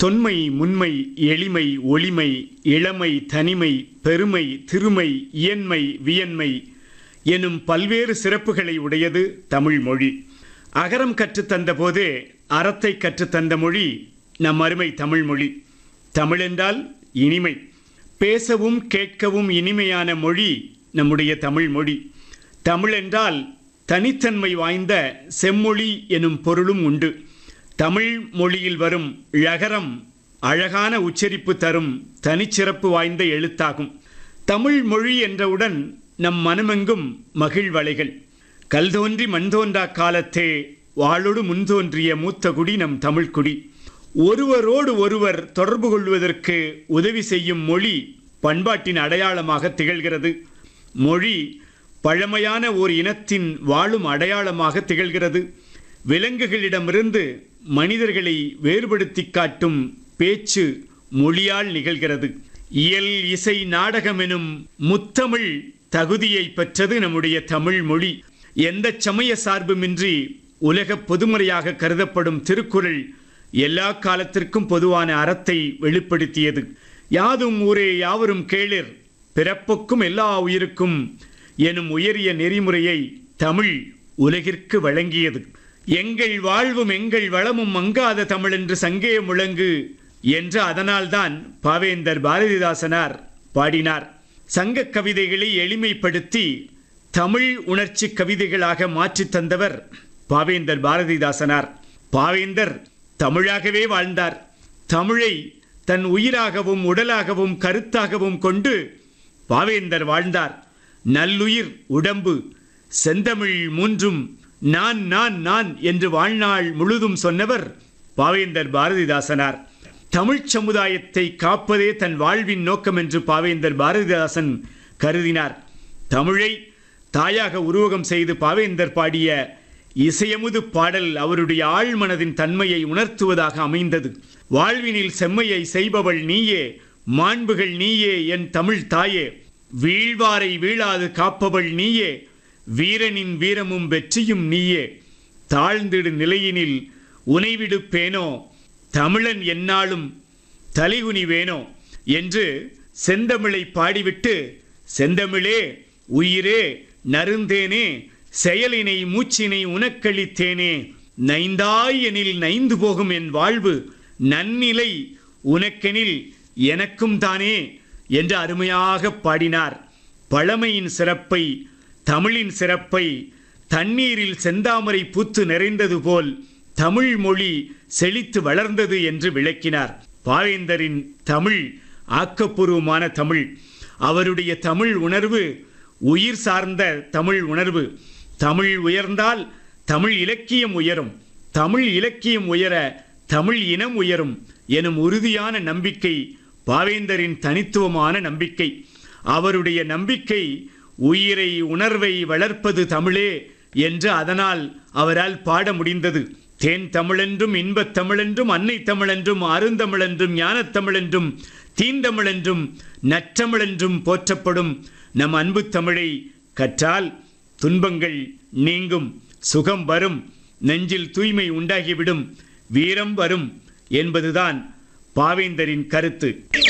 தொன்மை முன்மை எளிமை ஒளிமை இளமை தனிமை பெருமை திருமை இயன்மை வியன்மை எனும் பல்வேறு சிறப்புகளை உடையது தமிழ் மொழி அகரம் கற்றுத்தந்த போதே அறத்தை கற்றுத்தந்த மொழி நம் அருமை தமிழ் மொழி தமிழென்றால் இனிமை பேசவும் கேட்கவும் இனிமையான மொழி நம்முடைய தமிழ் மொழி தமிழென்றால் தனித்தன்மை வாய்ந்த செம்மொழி எனும் பொருளும் உண்டு தமிழ் மொழியில் வரும் ழகரம் அழகான உச்சரிப்பு தரும் தனிச்சிறப்பு வாய்ந்த எழுத்தாகும் தமிழ் மொழி என்றவுடன் நம் மனமெங்கும் மகிழ்வலைகள் கல் தோன்றி மண் தோன்றா காலத்தே வாளொடு முன்தோன்றிய மூத்த குடி நம் தமிழ்குடி ஒருவரோடு ஒருவர் தொடர்பு கொள்வதற்கு உதவி செய்யும் மொழி பண்பாட்டின் அடையாளமாக திகழ்கிறது மொழி பழமையான ஓர் இனத்தின் வாழும் அடையாளமாக திகழ்கிறது விலங்குகளிடமிருந்து மனிதர்களை வேறுபடுத்தி காட்டும் பேச்சு மொழியால் நிகழ்கிறது இயல் இசை நாடகம் எனும் முத்தமிழ் தகுதியை பெற்றது நம்முடைய தமிழ் மொழி எந்த சமய சார்புமின்றி உலக பொதுமறையாக கருதப்படும் திருக்குறள் எல்லா காலத்திற்கும் பொதுவான அறத்தை வெளிப்படுத்தியது யாதும் ஊரே யாவரும் கேளிர் பிறப்புக்கும் எல்லா உயிருக்கும் எனும் உயரிய நெறிமுறையை தமிழ் உலகிற்கு வழங்கியது எங்கள் வாழ்வும் எங்கள் வளமும் மங்காத தமிழ் என்று சங்கே முழங்கு என்று அதனால்தான் பாவேந்தர் பாரதிதாசனார் பாடினார் சங்க கவிதைகளை எளிமைப்படுத்தி தமிழ் உணர்ச்சி கவிதைகளாக மாற்றித் தந்தவர் பாவேந்தர் பாரதிதாசனார் பாவேந்தர் தமிழாகவே வாழ்ந்தார் தமிழை தன் உயிராகவும் உடலாகவும் கருத்தாகவும் கொண்டு பாவேந்தர் வாழ்ந்தார் நல்லுயிர் உடம்பு செந்தமிழ் மூன்றும் நான் நான் நான் என்று வாழ்நாள் முழுதும் சொன்னவர் பாவேந்தர் பாரதிதாசனார் தமிழ்ச் சமுதாயத்தை காப்பதே தன் வாழ்வின் நோக்கம் என்று பாவேந்தர் பாரதிதாசன் கருதினார் தமிழை தாயாக உருவகம் செய்து பாவேந்தர் பாடிய இசையமுது பாடல் அவருடைய ஆழ்மனதின் தன்மையை உணர்த்துவதாக அமைந்தது வாழ்வினில் செம்மையை செய்பவள் நீயே மாண்புகள் நீயே என் தமிழ் தாயே வீழ்வாரை வீழாது காப்பவள் நீயே வீரனின் வீரமும் வெற்றியும் நீயே தாழ்ந்திடு நிலையினில் உனைவிடுப்பேனோ தமிழன் என்னாலும் தலைகுனிவேனோ என்று செந்தமிழை பாடிவிட்டு செந்தமிழே உயிரே நருந்தேனே செயலினை மூச்சினை உனக்களித்தேனே நைந்தாய் எனில் நைந்து போகும் என் வாழ்வு நன்னிலை உனக்கெனில் எனக்கும் தானே என்று அருமையாக பாடினார் பழமையின் சிறப்பை தமிழின் சிறப்பை தண்ணீரில் செந்தாமரை பூத்து நிறைந்தது போல் தமிழ் மொழி செழித்து வளர்ந்தது என்று விளக்கினார் பாவேந்தரின் தமிழ் ஆக்கப்பூர்வமான தமிழ் அவருடைய தமிழ் உணர்வு உயிர் சார்ந்த தமிழ் உணர்வு தமிழ் உயர்ந்தால் தமிழ் இலக்கியம் உயரும் தமிழ் இலக்கியம் உயர தமிழ் இனம் உயரும் எனும் உறுதியான நம்பிக்கை பாவேந்தரின் தனித்துவமான நம்பிக்கை அவருடைய நம்பிக்கை உயிரை உணர்வை வளர்ப்பது தமிழே என்று அதனால் அவரால் பாட முடிந்தது தேன் தமிழென்றும் இன்பத் தமிழென்றும் அன்னை தமிழென்றும் அருந்தமிழென்றும் ஞானத் தமிழென்றும் தீந்தமிழென்றும் நற்றமிழென்றும் போற்றப்படும் நம் அன்பு தமிழை கற்றால் துன்பங்கள் நீங்கும் சுகம் வரும் நெஞ்சில் தூய்மை உண்டாகிவிடும் வீரம் வரும் என்பதுதான் பாவேந்தரின் கருத்து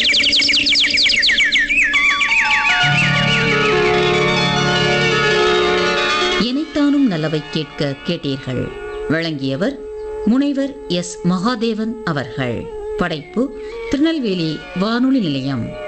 இணைத்தானும் நல்லவை கேட்க கேட்டீர்கள் வழங்கியவர் முனைவர் எஸ் மகாதேவன் அவர்கள் படைப்பு திருநெல்வேலி வானொலி நிலையம்